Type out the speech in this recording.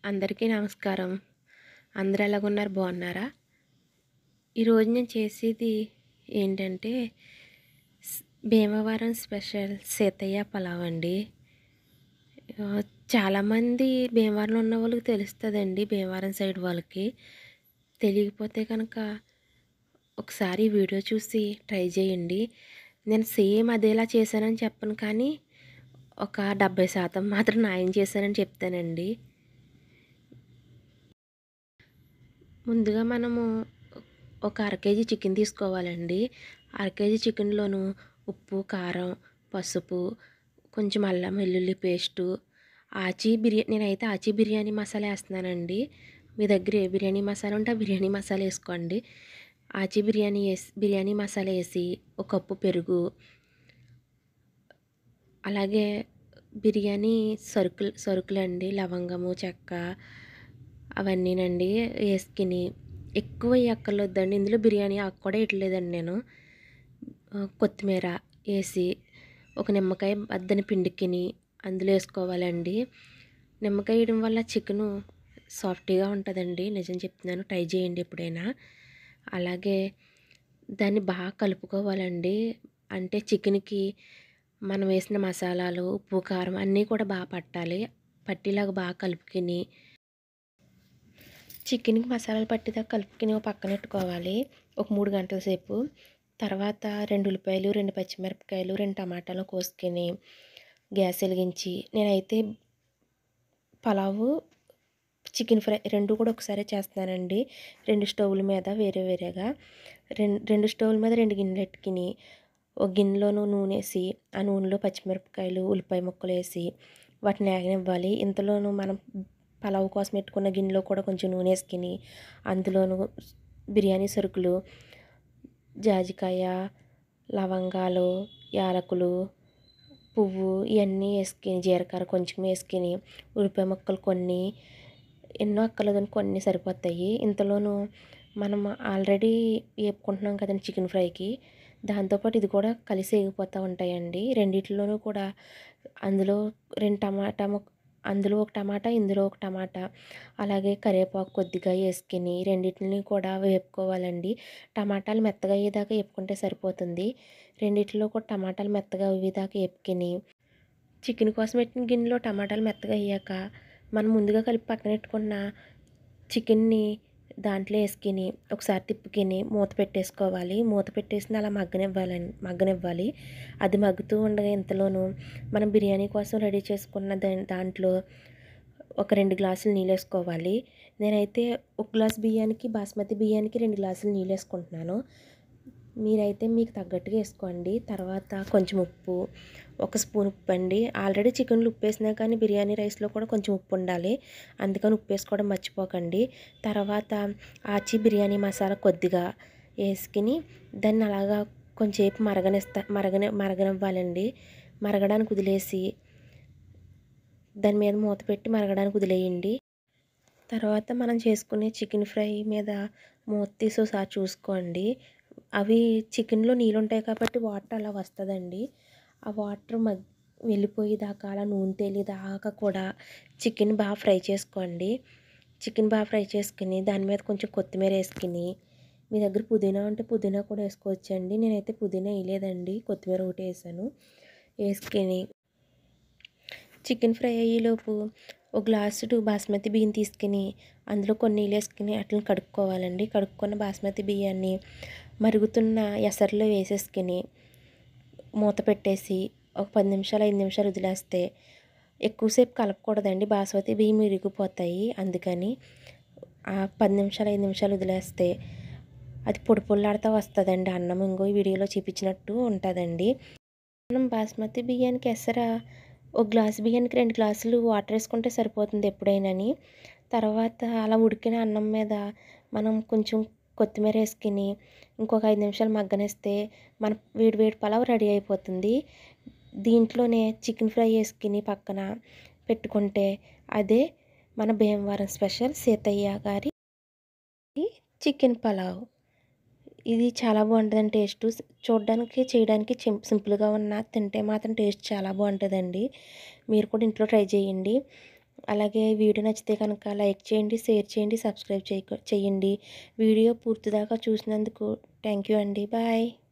అందరికీ నమస్కారం అందరూ ఎలాగున్నారు బాగున్నారా ఈరోజు నేను చేసేది ఏంటంటే స్- భీమవరం స్పెషల్ సీతయ్య పలావ్ అండి ఆ, చాలామంది భీమవరంలో ఉన్న వాళ్ళకి తెలుస్తుందండి భీమవరం సైడ్ వాళ్ళకి తెలియకపోతే కనుక ఒకసారి వీడియో చూసి ట్రై చేయండి నేను సేమ్ అదేలా చేశానని చెప్పను కానీ ఒక డెబ్బై శాతం మాత్రం న్యాయం చేశానని చెప్తానండి ముందుగా మనము ఒక అర కేజీ చికెన్ తీసుకోవాలండి అర కేజీ చికెన్లోను ఉప్పు కారం పసుపు కొంచెం అల్లం వెల్లుల్లి పేస్టు ఆచి బిర్యానీ నేనైతే ఆచి బిర్యానీ మసాలా వేస్తున్నానండి మీ దగ్గర ఏ బిర్యానీ మసాలా ఉంటే ఆ బిర్యానీ మసాలా వేసుకోండి ఆచి బిర్యానీ వేసి బిర్యానీ మసాలా వేసి ఒక కప్పు పెరుగు అలాగే బిర్యానీ సరుకులు సరుకులండి లవంగము చెక్క అవన్నీనండి వేసుకుని ఎక్కువ ఎక్కర్లొద్దండి ఇందులో బిర్యానీ ఆకు కూడా వేయట్లేదండి నేను ఆ, కొత్తిమీర వేసి ఒక నిమ్మకాయ అద్దని పిండికిని అందులో వేసుకోవాలండి నిమ్మకాయ వేయడం వల్ల చికెను సాఫ్ట్గా ఉంటుందండి నిజం చెప్తున్నాను ట్రై చేయండి ఎప్పుడైనా అలాగే దాన్ని బాగా కలుపుకోవాలండి అంటే చికెన్కి మనం వేసిన మసాలాలు ఉప్పు కారం అన్నీ కూడా బాగా పట్టాలి పట్టేలాగా బాగా కలుపుకొని చికెన్కి మసాలాలు పట్టేదాకా కలుపుకొని ఒక పక్కన పెట్టుకోవాలి ఒక మూడు గంటల సేపు తర్వాత రెండు ఉల్లిపాయలు రెండు పచ్చిమిరపకాయలు రెండు టమాటాలు కోసుకొని గ్యాస్ వెలిగించి నేనైతే పలావు చికెన్ ఫ్రై రెండు కూడా ఒకసారి చేస్తున్నానండి రెండు స్టవ్ల మీద వేరే వేరేగా రెండు రెండు స్టవ్ల మీద రెండు గిన్నెలు పెట్టుకుని ఒక గిన్నెలోనూ నూనె వేసి ఆ నూనెలో పచ్చిమిరపకాయలు ఉల్లిపాయ ముక్కలు వేసి వాటిని వేగనివ్వాలి ఇంతలోనూ మనం పలావ్ కోసం పెట్టుకున్న గిన్నెలో కూడా కొంచెం నూనె వేసుకుని అందులోను బిర్యానీ సరుకులు జాజికాయ లవంగాలు యాలకులు పువ్వు ఇవన్నీ వేసుకుని జీలకర్ర కొంచెం వేసుకుని ఉల్లిపాయ ముక్కలు కొన్ని ఎన్నో అక్కర్లేదని కొన్ని సరిపోతాయి ఇంతలోనూ మనం ఆల్రెడీ వేపుకుంటున్నాం కదండి చికెన్ ఫ్రైకి దాంతోపాటు ఇది కూడా కలిసి వేగిపోతూ ఉంటాయండి రెండిట్లోనూ కూడా అందులో రెండు టమాటా ముక్ అందులో ఒక టమాటా ఇందులో ఒక టమాటా అలాగే కరివేపాకు కొద్దిగా వేసుకుని రెండింటిని కూడా వేపుకోవాలండి టమాటాలు మెత్తగా అయ్యేదాకా వేపుకుంటే సరిపోతుంది రెండిట్లో కూడా టమాటాలు మెత్తగా అయ్యేదాకా వేపుకొని చికెన్ కోసం పెట్టిన గిన్నెలో టమాటాలు మెత్తగా అయ్యాక మనం ముందుగా కలిపి పక్కన పెట్టుకున్న చికెన్ని దాంట్లో వేసుకుని ఒకసారి తిప్పుకొని మూత పెట్టేసుకోవాలి మూత పెట్టేసి అలా మగ్గనివ్వాలండి మగ్గనివ్వాలి అది మగ్గుతూ ఉండగా ఇంతలోనూ మనం బిర్యానీ కోసం రెడీ చేసుకున్న దా దాంట్లో ఒక రెండు గ్లాసులు నీళ్ళు వేసుకోవాలి నేనైతే ఒక గ్లాస్ బియ్యానికి బాస్మతి బియ్యానికి రెండు గ్లాసులు నీళ్ళు వేసుకుంటున్నాను మీరైతే మీకు తగ్గట్టుగా వేసుకోండి తర్వాత కొంచెం ఉప్పు ఒక స్పూన్ ఉప్పు అండి ఆల్రెడీ చికెన్లో ఉప్పు వేసినా కానీ బిర్యానీ రైస్లో కూడా కొంచెం ఉప్పు ఉండాలి అందుకని ఉప్పు వేసుకోవడం మర్చిపోకండి తర్వాత ఆచి బిర్యానీ మసాలా కొద్దిగా వేసుకుని దాన్ని అలాగా కొంచెంసేపు మరగనిస్తా మరగని మరగనివ్వాలండి మరగడానికి వదిలేసి దాని మీద మూత పెట్టి మరగడానికి వదిలేయండి తర్వాత మనం చేసుకునే చికెన్ ఫ్రై మీద మూత తీసి ఒకసారి చూసుకోండి అవి చికెన్లో నీళ్ళు ఉంటాయి కాబట్టి వాటర్ అలా వస్తుందండి ఆ వాటర్ మగ్ వెళ్ళిపోయేదాకా అలా నూనె తేలేదాకా కూడా చికెన్ బాగా ఫ్రై చేసుకోండి చికెన్ బాగా ఫ్రై చేసుకుని దాని మీద కొంచెం కొత్తిమీర వేసుకుని మీ దగ్గర పుదీనా ఉంటే పుదీనా కూడా వేసుకోవచ్చండి నేనైతే పుదీనా వేయలేదండి కొత్తిమీర ఒకటి వేసాను వేసుకుని చికెన్ ఫ్రై అయ్యేలోపు ఒక గ్లాసు బాస్మతి బియ్యం తీసుకుని అందులో కొన్ని నీళ్ళు వేసుకుని అట్లని కడుక్కోవాలండి కడుక్కున్న బాస్మతి బియ్యాన్ని మరుగుతున్న ఎసరులో వేసేసుకుని మూత పెట్టేసి ఒక పది నిమిషాలు ఐదు నిమిషాలు వదిలేస్తే ఎక్కువసేపు కలపకూడదండి బాస్మతి బియ్యం ఇరిగిపోతాయి అందుకని ఆ పది నిమిషాలు ఐదు నిమిషాలు వదిలేస్తే అది పొడి పొల్లాడుతూ వస్తుందండి అన్నం ఇంకో ఈ వీడియోలో చూపించినట్టు ఉంటుందండి మనం బాస్మతి బియ్యానికి ఎసర ఒక గ్లాస్ బియ్యానికి రెండు గ్లాసులు వాటర్ వేసుకుంటే సరిపోతుంది ఎప్పుడైనాని తర్వాత అలా ఉడికిన అన్నం మీద మనం కొంచెం కొత్తిమీర వేసుకుని ఇంకొక ఐదు నిమిషాలు మగ్గనిస్తే మన వేడి వేడి పలావ్ రెడీ అయిపోతుంది దీంట్లోనే చికెన్ ఫ్రై వేసుకుని పక్కన పెట్టుకుంటే అదే మన భీమవరం స్పెషల్ సీతయ్య గారి చికెన్ పలావ్ ఇది చాలా బాగుంటుందండి టేస్ట్ చూడడానికి చేయడానికి చిం- సింపుల్గా ఉన్న తింటే మాత్రం టేస్ట్ చాలా బాగుంటుందండి మీరు కూడా ఇంట్లో ట్రై చేయండి అలాగే వీడియో నచ్చితే కనుక లైక్ చేయండి షేర్ చేయండి సబ్స్క్రైబ్ చేయ చేయండి వీడియో పూర్తిదాకా చూసినందుకు థ్యాంక్ యూ అండి బాయ్